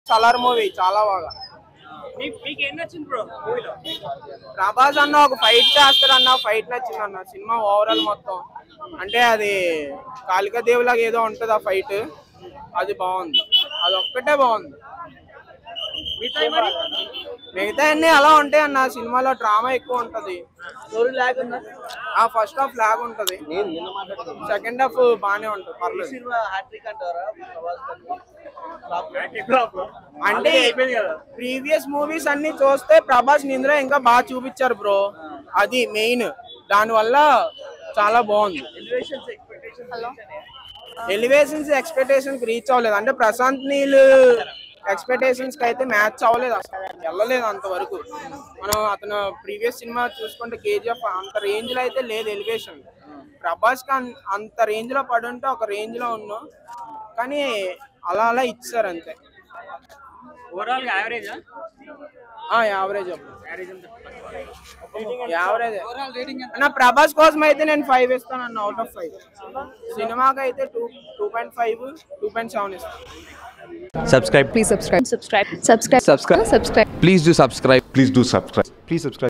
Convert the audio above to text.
Salaar movie చాలా బాగా మీకు మీకు ఏం నచ్చింది బ్రో మూవీలో ప్రభాస్ అన్న ఒక ఫైట్ చేస్తాడన్న ఫైట్ నచ్చింది అన్న సినిమా ఓవరాల్ మొత్తం అంటే అది కాళికా దేవులాగా ఏదో ఉంటది ఆ ఫైట్ అది బాగుంది అది ఒక్కటే బాగుంది మిగతా మరి మిగతా అన్ని అలా ఉంటాయి అన్న సినిమాలో డ్రామా ఎక్కువ ఉంటది స్టోరీ లాగ్ ఉందా ఆ ఫస్ట్ హాఫ్ లాగ్ ఉంటది నేను నిన్న మాట్లాడుతున్నాను సెకండ్ హాఫ్ బానే ఉంటది ఈ పర్లేదు సినిమా హ్యాట్రిక్ అంటారా ప్రభాస్ గారికి? Flop. ఫ్లాప్ అంటే అయిపోయింది కదా ప్రీవియస్ మూవీస్ అన్ని చూస్తే ప్రభాస్ ని ఇందులో ఇంకా బాగా చూపించారు బ్రో అది మెయిన్ దాని వల్ల చాలా బాగుంది Elevations, expectations reach elevations expectations reach అవ్వలేదు అంటే ప్రశాంత్ నీల్ ఎక్స్పెక్టేషన్స్ కి అయితే మ్యాచ్ అవ్వలేదు అసలు వెళ్ళలేదు అంతవరకు మనం అతను ప్రీవియస్ సినిమా చూసుకుంటే కేజీఎఫ్ అంత రేంజ్ లో అయితే లేదు ఎలివేషన్ ప్రభాస్ కి అన్- అంత రేంజ్ లో పడుంటే ఒక రేంజ్ లో ఉన్నాం కానీ అలా అలా ఇచ్చారు అంతే ఓవరాల్ యావరేజ్ యావరేజ్ యావరేజ్ ఎంత యావరేజ్ అన్న ప్రభాస్ కోసం అయితే నేను ఫైవ్ ఇస్తాను అన్న అవుట్ ఆఫ్ ఫైవ్ సినిమాకి అయితే two two point five two point seven ఇస్తాను subscribe Please subscribe. Subscribe. Subscribe. Subscribe. Subscribe. please do subscribe Please do subscribe. Please subscribe.